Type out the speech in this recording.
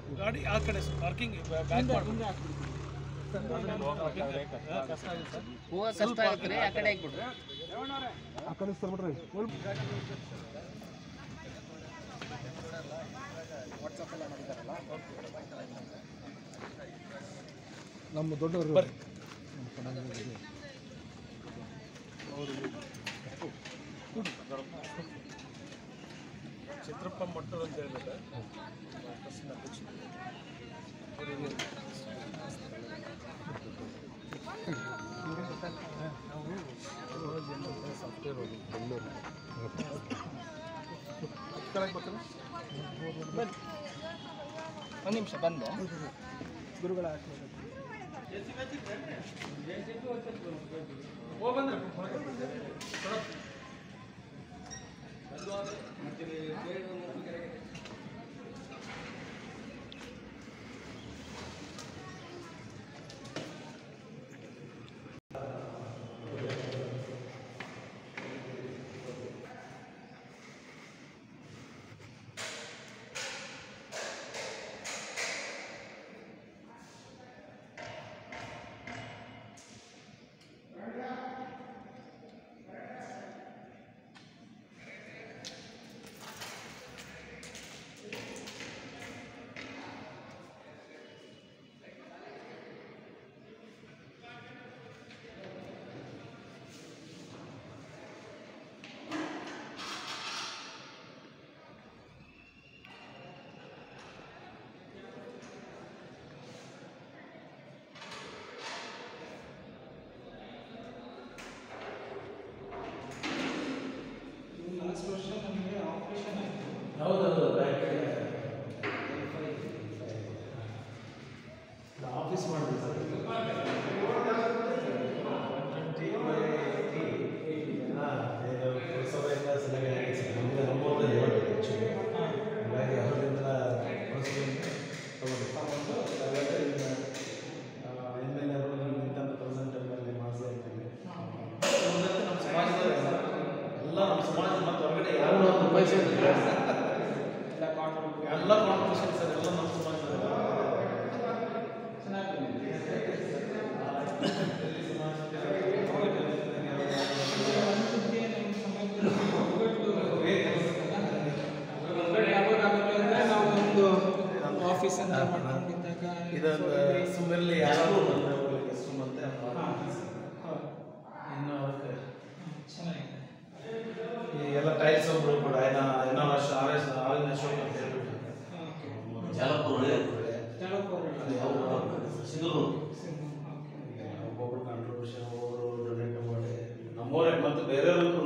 ಗಾಡಿ ಆ ಕಡೆ ಸರ್ ಪಾರ್ಕಿಂಗ್ ಬ್ಯಾಕ್ ಮಾಡ್ಬಿಡಿ ಕಷ್ಟ ಆಗಿದೆ ಸರ್ ಹೂವು ಕಷ್ಟ ಆಗುತ್ತೆ ರೀ ಆ ಕಡೆ ಹಾಕ್ಬಿಡ್ರಿ ಆ ಕಡೆ ಸರ್ ಬಿಡ್ರಿ ನಮ್ಮ ದೊಡ್ಡವರು ಬರ್ರಿ. ಚಿತ್ರಪ್ಪ ಮಟ್ಟದ ಅಂತ ಹೇಳಿದ್ರೆ ಟ್ರಸ್ಟಿನ ಅಧ್ಯಕ್ಷರು. ಅವ್ರು ಇಲ್ಲಿ ಸಾಫ್ಟ್ವೇರ್ ಅವರು ಬೆಂಗಳೂರು ಕೆಳಗೆ ಬರ್ತಾರೆ ಬನ್ನಿ ಒಂದು ನಿಮಿಷ ಬಂದೆ ಗುರುಗಳ ಓ ಬಂದ್ರೆ ಆಫೀಸ್ ಮಾಡಿದೆ ಸರ್ ಪುರಸಭೆಯಿಂದ ಸಲಹೆ ಆಗಿದೆ ಸರ್ ನಮಗೆ ನಮ್ಮೂರಲ್ಲಿ ಹೇಳ್ಬೇಕು ಆ್ಯಕ್ಚುಲಿ ಹಾಗಾಗಿ ಅವರಿಂದ ಪುರಸಭೆಯಿಂದ ತಗೊಂಡು ಎಮ್ ಎಲ್ ಎ ಅವರು ಇಂಥ ಪ್ರೆಸೆಂಟ್ ಎಮ್ ಎಲ್ ಎ ಮಾಸಿ ಆಗ್ತೀವಿ ನಮ್ಮ ಸಮಾಜದ ಎಲ್ಲ ನಮ್ಮ ಸಮಾಜ ಮತ್ತು ಹೊರಗಡೆ ಯಾರು ಒಂದು ಪೈಸೆ ಎಲ್ಲ ಕಾಂಟ್ರಿಬ್ಯೂಷನ್ ಸರ್ ಎಲ್ಲ ನಮ್ಮ ಸಮಾಜದ ಆಫೀಸ್ ಅಂತ ಮಾಡ್ಕೊಂಡಿದ್ದಾಗ ಇದೊಂದು ಸುಮ್ಮನೆ ಯಾರಾದರೂ ಬಂದರೆ ಅವರಿಗೆ ಸುಮ್ಮಂತೆ ಇನ್ನು ಅದಕ್ಕೆ ಚೆನ್ನಾಗಿದೆ ಈ ಎಲ್ಲ ಟೈಲ್ಸ್ ಒಬ್ರು ಕೂಡ ಏನೋ ಏನೋ ಅಷ್ಟು ಆರ್ ಎಸ್ ಆರಿನ ಅಶೋಕ್ ಅಂತ ಹೇಳ್ಬಿಟ್ಟು ಒಬ್ಬೊಬ್ರು ಕಾಂಟ್ರಿಬ್ಯೂಷನ್ ಒಬ್ಬೊಬ್ರು ಡೊನೇಟ್ ಮಾಡಿ ನಮ್ಮೂರೇ ಮತ್ತು ಬೇರೆಯವ್ರಿಗೂ